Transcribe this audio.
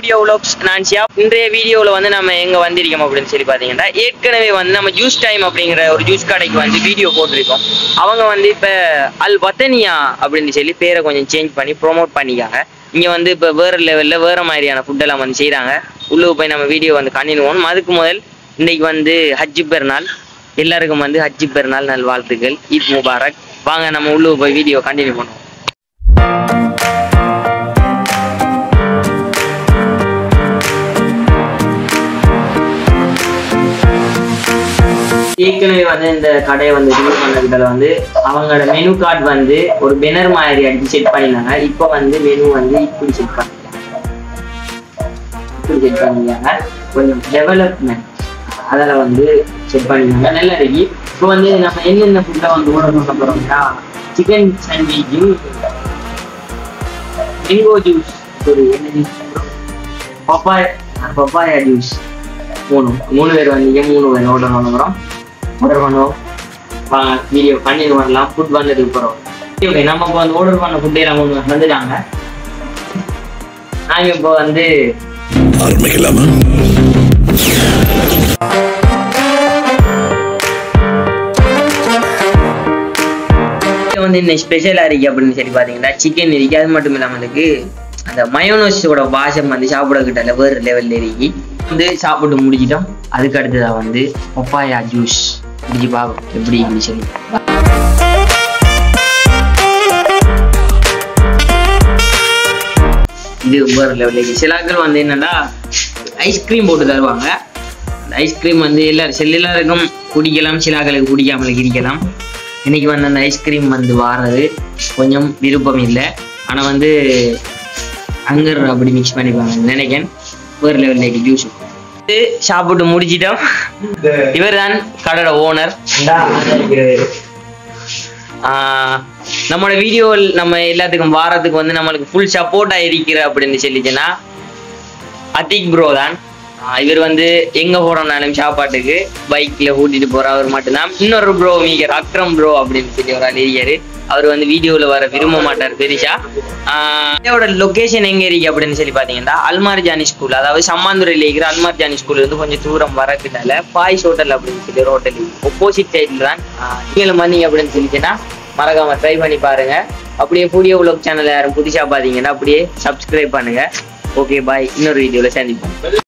video உலோக்ஸ் நான்சியா இன்றைய வீடியோவில் வந்து நம்ம எங்கே வந்திருக்கோம் அப்படின்னு சொல்லி பார்த்தீங்கன்னா ஏற்கனவே வந்து நம்ம ஜூஸ் டைம் அப்படிங்கிற ஒரு ஜூஸ் கடைக்கு வந்து வீடியோ போட்டிருக்கோம் அவங்க வந்து இப்போ அல் வத்தனியா அப்படின்னு சொல்லி பேரை கொஞ்சம் சேஞ்ச் பண்ணி ப்ரோமோட் பண்ணிக்காங்க இங்கே வந்து இப்போ வேறு லெவலில் வேறு மாதிரியான ஃபுட்டெல்லாம் வந்து செய்கிறாங்க உள்ளே போய் நம்ம வீடியோ வந்து கண்டினியூ அதுக்கு முதல் இன்னைக்கு வந்து ஹஜ்ஜி பெருநாள் எல்லாருக்கும் வந்து ஹஜ்ஜி பெருநாள் நல் வாழ்த்துக்கள் ஈத் முபாரக் வாங்க நம்ம உள்ளே போய் வீடியோ கண்டினியூ பண்ணுவோம் ஏற்கனவே வந்து இந்த கடையை வந்து ரிலீஸ் பண்ணதுல வந்து அவங்களோட மெனு கார்டு வந்து ஒரு பெனர் மாதிரி அடிச்சு செட் பண்ணிருந்தாங்க இப்போ வந்து மெனு வந்து இப்படி செட் பண்ணிருக்காங்க இப்படி செட் பண்ணிருக்காங்க கொஞ்சம் டெவலப்மெண்ட் அதில் வந்து செட் பண்ணிருந்தாங்க நல்லா இருக்கு இப்போ வந்து நம்ம என்னென்ன ஃபுட்டை வந்து ஆர்டர் பண்ண போறோம்னா சிக்கன் சாண்ட்விச்சு மேங்கோ ஜூஸ் ஒரு என்ன ஜூஸ் பப்பாய பப்பாயா ஜூஸ் மூணு மூணு பேர் வந்தீங்க மூணு பேர் ஆர்டர் பண்ண போகிறோம் ஆர்டர் பண்ணுவோம் வாங்க வீடியோ கண்டினியூ பண்ணலாம் ஃபுட் வந்ததுக்கு போகிறோம் ஓகே நம்ம இப்போ வந்து ஆர்டர் பண்ண ஃபுட்டே நம்ம வந்துட்டாங்க நாங்கள் இப்போ வந்து ஆரம்பிக்கலாமா இங்க வந்து இன்னும் ஸ்பெஷலாக இருக்கு அப்படின்னு சொல்லி பார்த்தீங்கன்னா சிக்கன் இருக்கு அது மட்டும் இல்லாமல் இதுக்கு அந்த மயோனோஸோட வாசம் வந்து சாப்பிட கிட்ட வேறு லெவலில் இருக்கு வந்து சாப்பிட்டு முடிச்சிட்டோம் அதுக்கு அடுத்ததாக வந்து பப்பாயா ஜூஸ் குடிச்சு பார்ப்போம் எப்படி இருக்குன்னு சொல்லி இது வேறு லெவலில் சிலாக்கள் வந்து என்னன்னா ஐஸ்கிரீம் போட்டு தருவாங்க அந்த ஐஸ்கிரீம் வந்து எல்லாரும் சில எல்லாருக்கும் குடிக்கலாம் சிலாக்களுக்கு குடிக்காமல் இருக்கலாம் இன்னைக்கு வந்து அந்த ஐஸ்கிரீம் வந்து வாரது கொஞ்சம் விருப்பம் இல்லை ஆனால் வந்து அங்கர் அப்படி மிக்ஸ் பண்ணிப்பாங்க நினைக்கிறேன் வேறு லெவலில் ஜூஸ் இது சாப்பிட்டு முடிச்சிட்டோம் இவர் தான் கடையோட ஓனர் நம்மளோட வீடியோ நம்ம எல்லாத்துக்கும் வாரத்துக்கு வந்து நம்மளுக்கு ஃபுல் சப்போர்ட்டா இருக்கிற அப்படின்னு சொல்லிச்சுன்னா அத்திக் ப்ரோ தான் ஆஹ் இவர் வந்து எங்க போறோம்னாலும் சாப்பாட்டுக்கு பைக்ல கூட்டிட்டு போற அவர் மட்டும்தான் இன்னொரு ப்ரோ மீகர் அக்ரம் ப்ரோ அப்படின்னு சொல்லி ஒரு ஆள் இருக்காரு அவர் வந்து வீடியோல வர விரும்ப மாட்டார் பெரிசா இதோட லொகேஷன் எங்க இருக்கு அப்படின்னு சொல்லி பாத்தீங்கன்னா அல்மார் ஜானி ஸ்கூல் அதாவது சம்மாந்துறையில இருக்கிற அல்மார் ஜானி ஸ்கூல்ல இருந்து கொஞ்சம் தூரம் வரக்கிட்டால பாய்ஸ் ஹோட்டல் அப்படின்னு சொல்லி ஒரு ஹோட்டல் ஒப்போசிட் சைட்ல தான் ஆஹ் நீங்களும் வந்தீங்க அப்படின்னு சொல்லிச்சுன்னா மறக்காம ட்ரை பண்ணி பாருங்க அப்படியே புதிய உலக சேனல் யாரும் புதுசா பாத்தீங்கன்னா அப்படியே சப்ஸ்கிரைப் பண்ணுங்க ஓகே பாய் இன்னொரு வீடியோல சந்திப்போம்